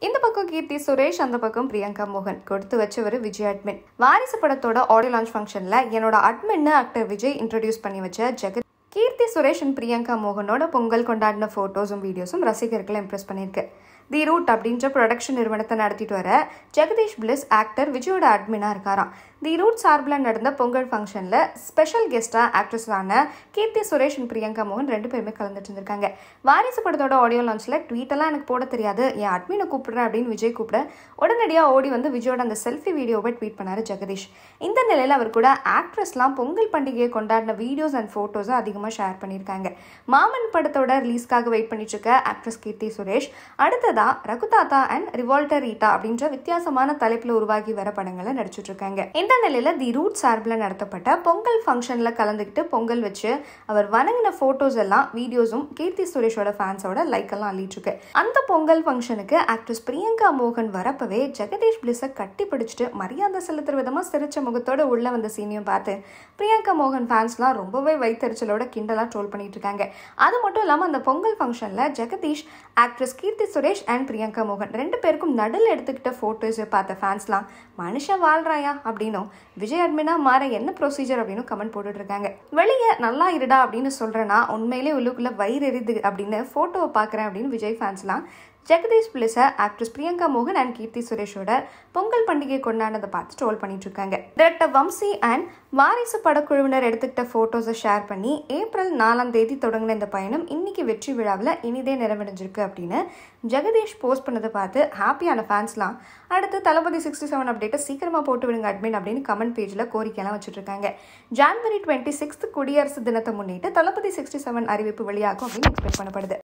இந்த பக்கம் கீர்த்தி சுரேஷ் அந்த பக்கம் பிரியங்கா மோகன் கொடுத்து வச்சவர் விஜய் அட்மின் வாரிசு படத்தோட ஆடியோ லான்ச் ஃபங்க்ஷன்ல என்னோட அட்மின்னு ஆக்டர் விஜய் இன்ட்ரடியூஸ் பண்ணி வச்ச ஜெகத் கீர்த்தி சுரேஷ் அண்ட் பிரியங்கா மோகனோட பொங்கல் கொண்டாடின ஃபோட்டோஸும் வீடியோஸும் ரசிகர்களை இம்ப்ரெஸ் பண்ணியிருக்கு தி ரூட் அப்படின்ற ப்ரொடக்ஷன் நிறுவனத்தை நடத்திட்டு வர ஜெகதீஷ் பிளிஸ் ஆக்டர் விஜயோட அட்மினாக இருக்காராம் தி ரூட் சார்பில் நடந்த பொங்கல் ஃபங்க்ஷனில் ஸ்பெஷல் கெஸ்ட்டாக ஆக்ட்ரஸான கீர்த்தி சுரேஷ் அண்ட் பிரியங்கா மோகன் ரெண்டு பேருமே கலந்துட்டு இருந்திருக்காங்க வாரிசு படத்தோட ஆடியோ லான்ச்சில் ட்வீட்டெல்லாம் எனக்கு போட தெரியாது என் அட்மினை கூப்பிடுறேன் அப்படின்னு விஜய் கூப்பிட உடனடியாக ஓடி வந்து விஜயோட அந்த செல்ஃபி வீடியோவை ட்வீட் பண்ணார் ஜெகதீஷ் இந்த நிலையில் அவர் கூட ஆக்ட்ரஸ்லாம் பொங்கல் பண்டிகையை கொண்டாடின வீடியோஸ் அண்ட் ஃபோட்டோஸை அதிகமாக ஷேர் பண்ணியிருக்காங்க மாமன் படத்தோட ரிலீஸ்க்காக வெயிட் பண்ணிட்டு இருக்க ஆக்ட்ரஸ் கீர்த்தி சுரேஷ் அடுத்ததா ரகுதாத்தா அண்ட் ரிவால்டர் ரீட்டா அப்படின்ற வித்தியாசமான தலைப்பில் உருவாகி வர படங்களை நடிச்சிட்டு இருக்காங்க இந்த நிலையில தி ரூட் சார்பில் நடத்தப்பட்ட பொங்கல் ஃபங்க்ஷன்ல கலந்துக்கிட்டு பொங்கல் வச்சு அவர் வணங்கின போட்டோஸ் எல்லாம் வீடியோஸும் கீர்த்தி சுரேஷோட ஃபேன்ஸோட லைக் எல்லாம் அள்ளிட்டு இருக்கு அந்த பொங்கல் ஃபங்க்ஷனுக்கு ஆக்ட்ரஸ் பிரியங்கா மோகன் வரப்பவே ஜெகதீஷ் பிளிஸை கட்டி பிடிச்சிட்டு மரியாதை செலுத்துற விதமா சிரிச்ச முகத்தோட உள்ள வந்த சீனியும் பார்த்து பிரியங்கா மோகன் ஃபேன்ஸ்லாம் ரொம்பவே வைத்தறிச்சலோட கிண்டலா ட்ரோல் பண்ணிட்டு இருக்காங்க அது மட்டும் இல்லாமல் அந்த பொங்கல் ஃபங்க்ஷன்ல ஜெகதீஷ் ஆக்ட்ரஸ் கீர்த்தி சுரேஷ் அண்ட் பிரியங்கா மோகன் ரெண்டு பேருக்கும் நடுவில் எடுத்துக்கிட்ட ஃபோட்டோஸை பார்த்த ஃபேன்ஸ்லாம் மனுஷன் வாழ்றாயா அப்படின்னும் விஜய் அட்மினா மாற என்ன ப்ரொசீஜர் அப்படின்னு கமெண்ட் போட்டுட்டு இருக்காங்க வெளியே நல்லா இருடா அப்படின்னு சொல்றேன்னா உண்மையிலே உள்ளுக்குள்ள வயிறு எரியுது அப்படின்னு ஃபோட்டோவை பார்க்குறேன் அப்படின்னு விஜய் ஃபேன்ஸ்லாம் ஜெகதீஷ் பிளிஸை ஆக்ட்ரஸ் பிரியங்கா மோகன் அண்ட் கீர்த்தி சுரேஷோட பொங்கல் பண்டிகை கொண்டாடினதை பார்த்து ட்ரோல் பண்ணிட்டு இருக்காங்க டேரக்டர் வம்சி அண்ட் வாரிசு படக்குழுவினர் எடுத்துக்கிட்ட ஃபோட்டோஸை ஷேர் பண்ணி ஏப்ரல் நாலாம் தேதி தொடங்கின இந்த பயணம் இன்னைக்கு வெற்றி விழாவில் இனிதே நிறைவடைஞ்சிருக்கு அப்படின்னு ஜெகதீஷ் போஸ்ட் பண்ணதை பார்த்து ஹாப்பியான ஃபேன்ஸ்லாம் அடுத்து தளபதி சிக்ஸ்டி செவன் அப்டேட்டை சீக்கிரமாக போட்டு விடுங்க அட்மின் அப்படின்னு கமெண்ட் பேஜில் கோரிக்கையெல்லாம் வச்சுட்டு இருக்காங்க ஜான்வரி டுவெண்ட்டி சிக்ஸ்த் குடியரசு தினத்தை முன்னிட்டு தளபதி சிக்ஸ்டி செவன் அறிவிப்பு வெளியாகும் அப்படின்னு எக்ஸ்பெக்ட் பண்ணப்படுது